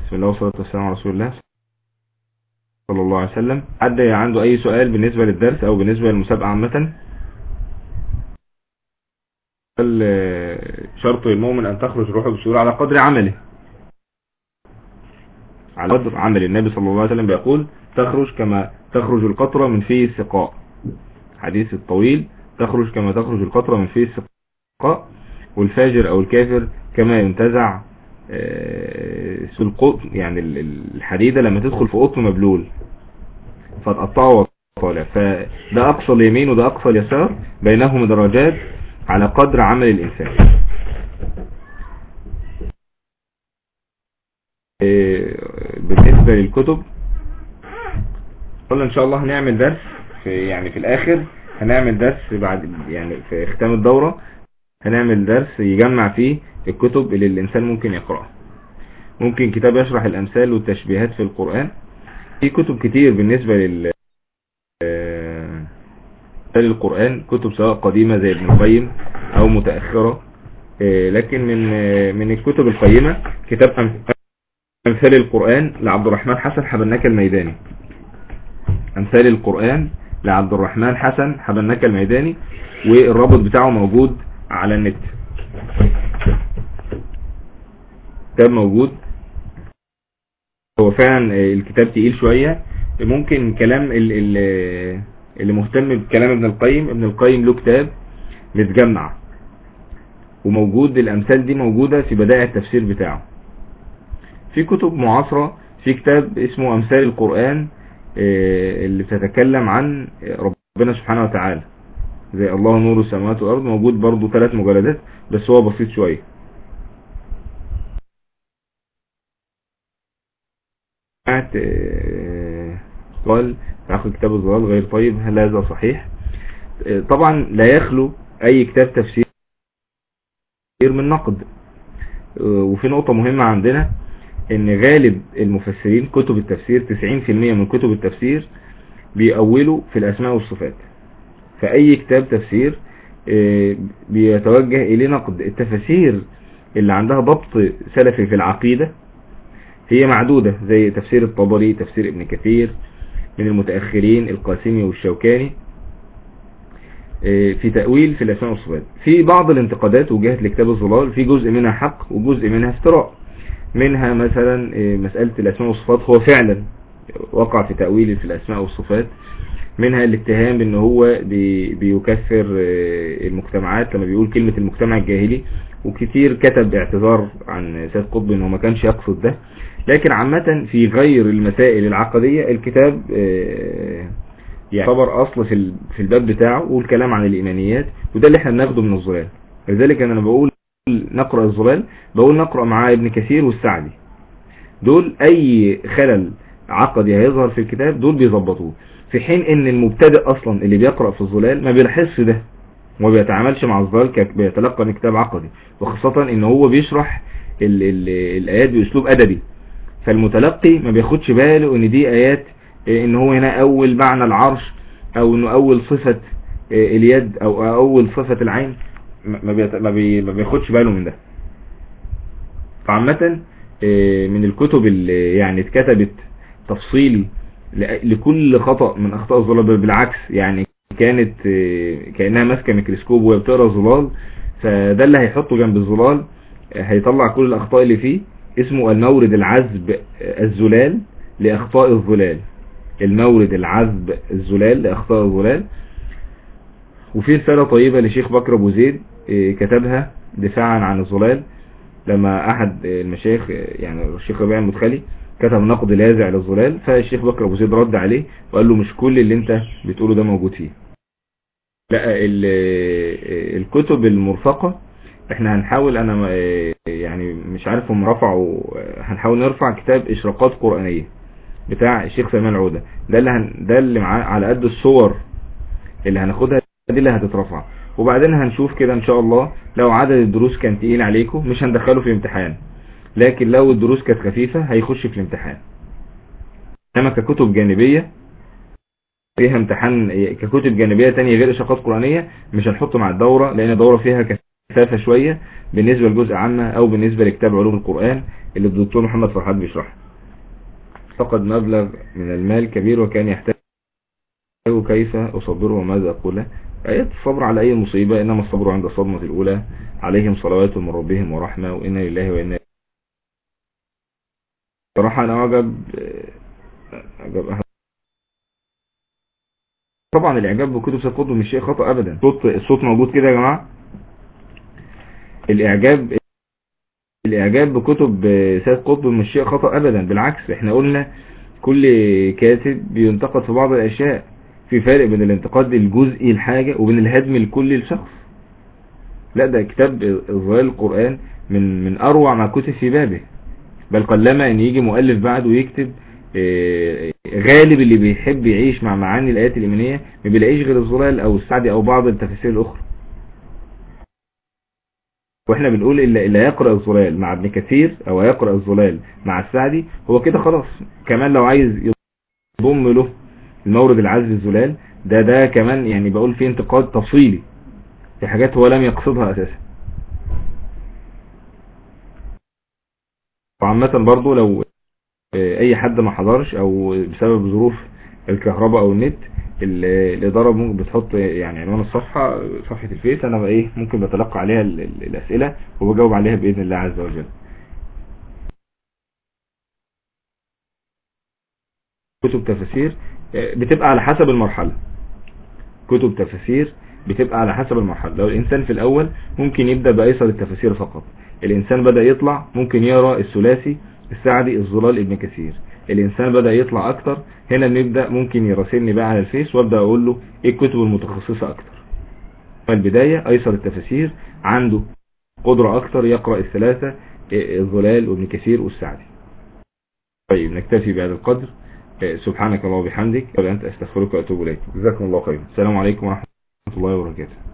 بسم الله والصلاة والسلام على رسول الله صلى الله عليه وسلم حد عنده اي سؤال بالنسبة للدرس او بالنسبة للمسابقة عامة شرط المؤمن ان تخرج روحه بسهولة على قدر عمله على قدر عمل النبي صلى الله عليه وسلم بيقول تخرج كما تخرج القطرة من فيه السقاء حديث الطويل تخرج كما تخرج القطرة من فيه السقاء والفاجر او الكافر كما ينتزع سلقوط يعني الحديدة لما تدخل في قطن مبلول فتقطعه وطالع فده اقصى اليمين وده اقصى اليسار بينهما درجات على قدر عمل الانسان بالنسبة للكتب قلنا ان شاء الله هنعمل درس في يعني في الاخر هنعمل درس بعد يعني في ختام الدورة هنعمل درس يجمع فيه الكتب اللي الانسان ممكن يقرأها ممكن كتاب يشرح الامثال والتشبيهات في القرآن في كتب كتير بالنسبة لل للقرآن كتب سواء قديمة زي ابن القيم او متأخرة لكن من من الكتب القيمة كتاب امثال القرآن لعبد الرحمن حسن حبناك الميداني امثال القرآن لعبد الرحمن حسن حبناك الميداني والرابط بتاعه موجود على النت كتاب موجود هو فعلا الكتاب تقيل شوية ممكن كلام اللي مهتم بكلام ابن القيم ابن القيم له كتاب متجمع وموجود الامثال دي موجودة في بدائع التفسير بتاعه في كتب معاصرة في كتاب اسمه امثال القرآن اللي بتتكلم عن ربنا سبحانه وتعالى زي الله نور السماوات والارض موجود برضو ثلاث مجلدات بس هو بسيط شوية قال تعقل كتاب الظلال غير طيب هل هذا صحيح طبعا لا يخلو اي كتاب تفسير من نقد وفي نقطة مهمة عندنا ان غالب المفسرين كتب التفسير 90% من كتب التفسير بيأولوا في الاسماء والصفات فاي كتاب تفسير بيتوجه اليه نقد التفاسير اللي عندها ضبط سلفي في العقيدة هي معدودة زي تفسير الطبري تفسير ابن كثير من المتأخرين القاسمي والشوكاني في تأويل في الأسماء والصفات في بعض الانتقادات وجهت لكتاب الظلال في جزء منها حق وجزء منها افتراء منها مثلا مسألة الأسماء والصفات هو فعلا وقع في تأويل في الأسماء والصفات منها الاتهام بان هو بي بيكفر المجتمعات لما بيقول كلمة المجتمع الجاهلي وكتير كتب اعتذار عن سيد قطب انه ما كانش يقصد ده لكن عامة في غير المسائل العقدية الكتاب يعتبر اصل في في الباب بتاعه والكلام عن الايمانيات وده اللي احنا بناخده من الظلال لذلك انا بقول نقرأ الظلال بقول نقرأ مع ابن كثير والسعدي دول اي خلل عقدي هيظهر في الكتاب دول بيظبطوه في حين ان المبتدئ اصلا اللي بيقرأ في الظلال ما بيلاحظش ده وما بيتعاملش مع الظلال بيتلقى من كتاب عقدي وخاصة ان هو بيشرح ال ال الايات باسلوب ادبي فالمتلقي ما بياخدش باله ان دي ايات ان هو هنا اول معنى العرش او انه اول صفة اليد او اول صفة العين ما, بيت... ما, بي... ما بياخدش باله من ده فعامة من الكتب اللي يعني اتكتبت تفصيلي لكل خطأ من اخطاء الظلال بالعكس يعني كانت كأنها ماسكة ميكروسكوب وهي بتقرا الظلال فده اللي هيحطه جنب الظلال هيطلع كل الاخطاء اللي فيه اسمه المورد العذب الزلال لاخطاء الظلال المورد العذب الزلال لاخطاء الظلال وفي رسالة طيبة لشيخ بكر ابو زيد كتبها دفاعا عن الظلال لما احد المشايخ يعني الشيخ ربيع المدخلي كتب نقد لاذع للظلال فالشيخ بكر ابو زيد رد عليه وقال له مش كل اللي انت بتقوله ده موجود فيه لا الكتب المرفقة احنا هنحاول انا يعني مش عارف هم رفعوا هنحاول نرفع كتاب اشراقات قرآنية بتاع الشيخ سلمان عودة ده اللي هن ده اللي معاه على قد الصور اللي هناخدها دي اللي هتترفع وبعدين هنشوف كده ان شاء الله لو عدد الدروس كان تقيل عليكم مش هندخله في امتحان لكن لو الدروس كانت خفيفة هيخش في الامتحان انما ككتب جانبية فيها امتحان ككتب جانبية تانية غير اشاقات قرآنية مش هنحطه مع الدورة لان الدورة فيها كثافة شوية بالنسبة لجزء عامة او بالنسبة لكتاب علوم القرآن اللي الدكتور محمد فرحات بيشرحه فقد مبلغ من المال كبير وكان يحتاج كيف أصبره وماذا أقول آيات الصبر على أي مصيبة إنما الصبر عند الصدمة الأولى عليهم صلوات من ربهم ورحمة وإنا لله وإنا صراحة أنا أعجب أعجب طبعا الإعجاب بكتب سيد قطب مش شيء خطأ أبدا الصوت الصوت موجود كده يا جماعة الإعجاب الإعجاب بكتب سيد قطب مش شيء خطأ أبدا بالعكس احنا قلنا كل كاتب بينتقد في بعض الأشياء في فرق بين الانتقاد الجزئي الحاجة وبين الهدم الكلي لشخص لا ده كتاب ظلال القرآن من من أروع ما كتب في بابه بل قلما ان يجي مؤلف بعده ويكتب غالب اللي بيحب يعيش مع معاني الآيات الإيمانية ما بيلاقيش غير الظلال أو السعدي أو بعض التفاسير الأخرى واحنا بنقول إلا, إلا يقرأ الظلال مع ابن كثير أو يقرأ الظلال مع السعدي هو كده خلاص كمان لو عايز يضم له المورد العزل الزلال ده ده كمان يعني بقول فيه انتقاد تفصيلي في حاجات هو لم يقصدها أساسا وعامة برضو لو اي حد ما حضرش او بسبب ظروف الكهرباء او النت الادارة ممكن بتحط يعني عنوان الصفحة صفحة الفيس انا بقى ايه ممكن بتلقى عليها الاسئلة وبجاوب عليها باذن الله عز وجل كتب تفاسير بتبقى على حسب المرحلة كتب تفاسير بتبقى على حسب المرحلة لو الانسان في الاول ممكن يبدأ بايسر التفاسير فقط الانسان بدأ يطلع ممكن يقرأ الثلاثي السعدي الظلال ابن كثير الانسان بدأ يطلع اكتر هنا نبدأ ممكن يراسلني بقى على الفيس وابدأ اقول له ايه الكتب المتخصصة اكتر فالبداية ايسر التفاسير عنده قدرة اكتر يقرأ الثلاثة الظلال وابن كثير والسعدي طيب نكتفي بهذا القدر سبحانك الله وبحمدك وانت استغفرك واتوب اليك جزاكم الله خيرا السلام عليكم ورحمة الله وبركاته